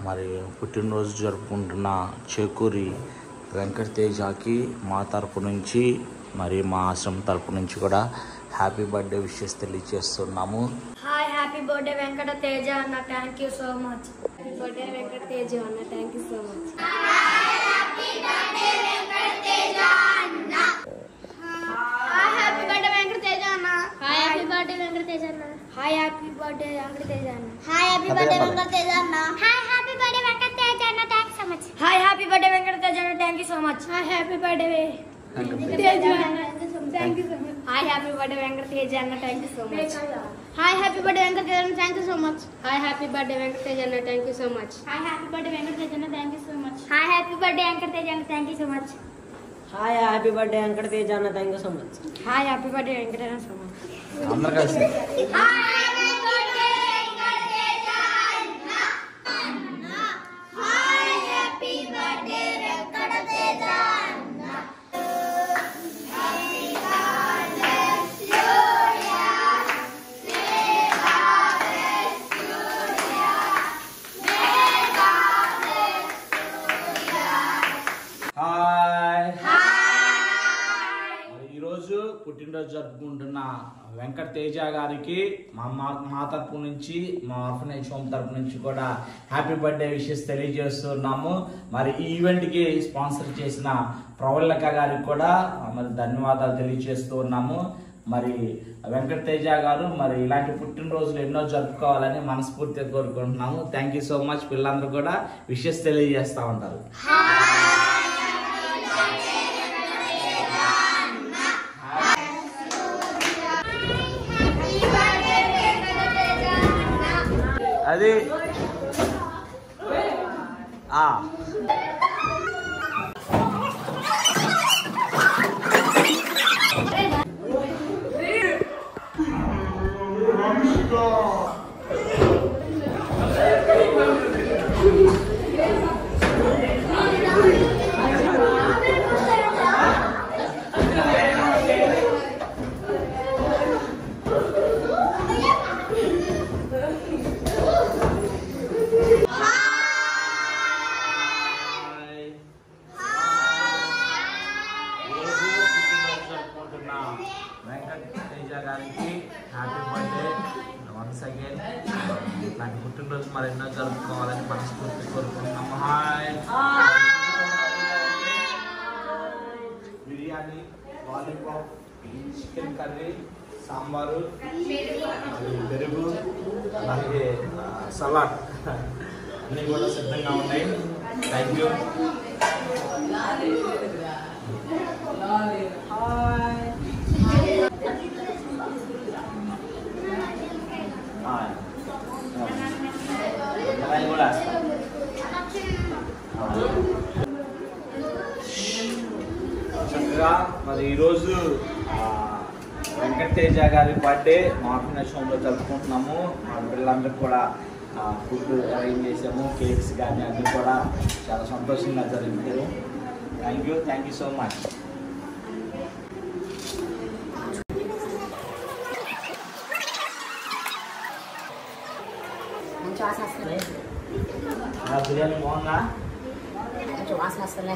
మరి పుట్టినరోజు జరుపుకుంటున్న చేకూరి వెంకట తేజకి మా తరపు నుంచి మరి మా ఆశ్రమం తరపు నుంచి కూడా హ్యాపీ బర్త్డే విషెస్ తెలియజేస్తున్నాము hi happy birthday Venkata Teja అన్న thank you so much happy birthday Venkata Teja అన్న thank you so much hi happy birthday Venkata Teja అన్న hi happy birthday Venkata Teja అన్న hi happy birthday Venkata Teja అన్న hi happy birthday Venkata Teja అన్న hi happy birthday Venkata Teja అన్న thank so much hi happy birthday Venkata Teja అన్న thank you so much hi happy birthday Teja అన్న thank you so much hi happy birthday Venkata Teja అన్న thank you so much hi happy birthday Venkata Teja అన్న thank you so much hi happy birthday Venkata Teja అన్న thank you so much hi happy birthday Venkata Teja అన్న thank you so much hi happy birthday Venkata Teja అన్న thank you so much hi happy birthday Venkata Teja అన్న thank you so much hi happy birthday Venkata so much అందరు కలిసి hi మరి ఈరోజు పుట్టినరోజు జరుపుకుంటున్న వెంకట తేజ గారికి మా మా మా తరపు నుంచి మా ఆర్ఫనేజ్ హోమ్ తరపు నుంచి కూడా హ్యాపీ బర్త్డే విషెస్ తెలియజేస్తున్నాము మరి ఈ ఈవెంట్కి స్పాన్సర్ చేసిన ప్రవల్లక గారికి కూడా మరి ధన్యవాదాలు తెలియజేస్తూ ఉన్నాము మరి వెంకట తేజ గారు మరి ఇలాంటి పుట్టినరోజులు ఎన్నో జరుపుకోవాలని మనస్ఫూర్తిగా కోరుకుంటున్నాము థ్యాంక్ యూ సో మచ్ పిల్లలందరూ కూడా విషెస్ తెలియజేస్తూ ఉంటారు అది ఆ హాయ్. ఈరోజు పుట్టినరోజు జరుపుకుంటున్న వెంకట్ తేజ గారికి హ్యాపీ బర్త్డే వన్స్ అగైన్ ఇట్లాంటి పుట్టినరోజు మరి ఎన్నో జరుపుకోవాలని మనస్ఫూర్తి కోరుకుంటున్నాము hi biryani lollipop chicken curry sambar మరియు పెరుగు అలాగే ఆ, సలాడ్ అన్నీ కూడా సిద్ధంగా ఉన్నాయి థ్యాంక్ యూ హాయ్ అది కూడా చక్కగా మరి ఈరోజు ఆ, వెంకటేజ గారి బర్త్డే మార్గనేశ్వరంలో జరుపుకుంటున్నాము మా పిల్లలందరికీ కూడా ఫుడ్ అరేంజ్ చేసాము కేక్స్ కానీ అన్నీ కూడా చాలా సంతోషంగా జరిగింది thank you thank you so much మంచి వాసన వస్తుంది బిర్యానీ బాగుందా మంచి వాసన వస్తుంది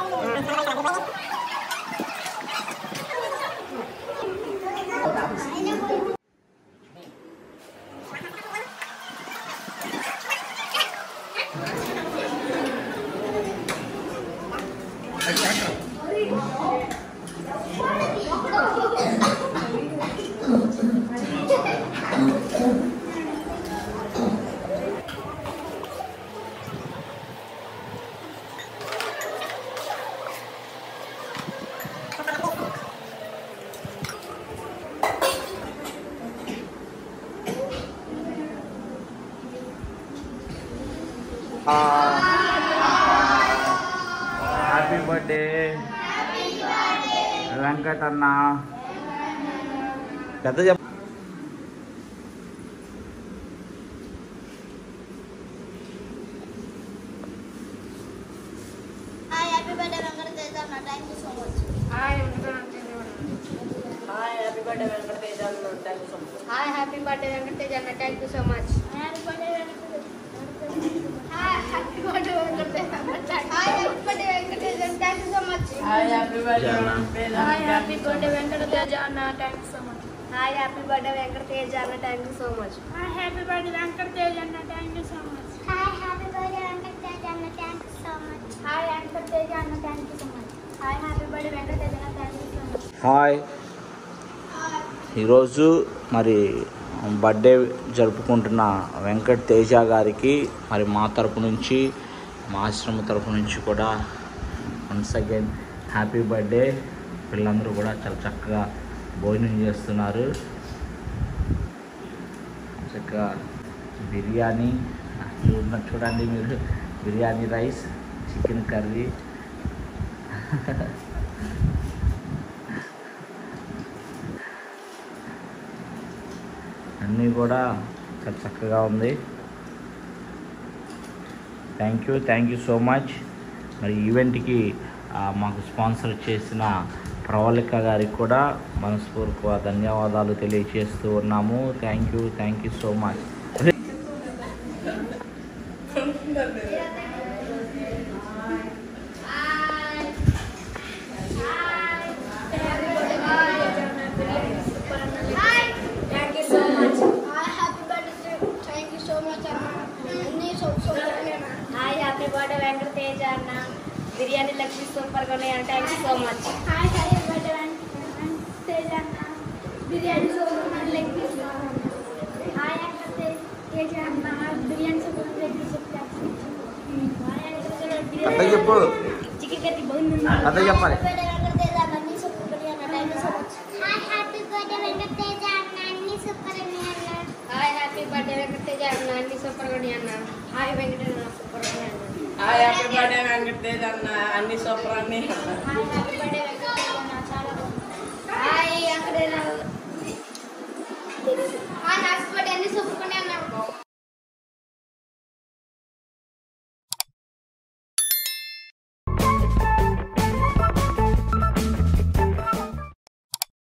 హ్యాపీ బర్త్డే వెంకట్ అన్న పెద్ద chef hi happy birthday Venkata Teja అన్న thank you so much hi happy birthday Venkata Teja అన్న thank you so much hi happy birthday Venkata Teja అన్న thank you so much happy birthday Venkata hi hi happy birthday Venkata Teja అన్న thank you so much hi happy birthday Venkata Teja అన్న thank you so much hi happy birthday Venkata Teja అన్న thank you so much hi happy birthday Venkata Teja అన్న thank you so much hi Venkata Teja అన్న thank you so much hi happy birthday Venkata Teja అన్న thank you so much hi ఈరోజు మరి birthday జరుపుకుంటున్న వెంకట్ తేజ గారికి మరి మా తరపు నుంచి మా ఆశ్రమం తరపు నుంచి కూడా వన్స్ అగైన్ హ్యాపీ బర్త్డే పిల్లలందరూ కూడా చాలా చక్కగా భోజనం చేస్తున్నారు చక్కగా బిర్యానీ చూడ చూడండి మీరు బిర్యానీ రైస్ చికెన్ కర్రీ అన్నీ కూడా చాలా చక్కగా ఉంది thank you thank you so much మరి ఈవెంట్కి ఆ, మాకు స్పాన్సర్ చేసిన ప్రవళిక గారికి కూడా మనస్ఫూర్తిగా ధన్యవాదాలు తెలియజేస్తూ ఉన్నాము thank you thank you so much thank you so much hi happy birthday thank you so much అన్న అన్ని so so hi happy birthday Venkata Teja అన్న బిర్యానీ లక్ష్మి సూపర్గా ఉన్నాయి అన్న thank you so much hi happy birthday Venkata Teja అన్న biryani so leg piece hi Venkata Teja అన్న biryani so leg piece కథ చెప్పు చికెన్ కర్రీ బాగుంది కథ చెప్పాలి hi happy birthday Venkata Teja అన్న అన్ని సూపర్ అని అన్న hi happy birthday Venkata Teja అన్న అన్ని సూపర్గా ఉన్నాయి అన్న హాయ్ వెంకట సూపర్ ఉన్నాయి అన్న హాయ్ హ్యాపీ బర్త్డే వెంకటేజ్ అన్న అన్ని సూపర్ అన్ని hi happy birthday Venkata Teja అన్న చాలా బాగుంది హాయ్ వెంకటేజ హాయ్ హ్యాపీ బర్త్డే అన్ని సూపర్ అని అన్న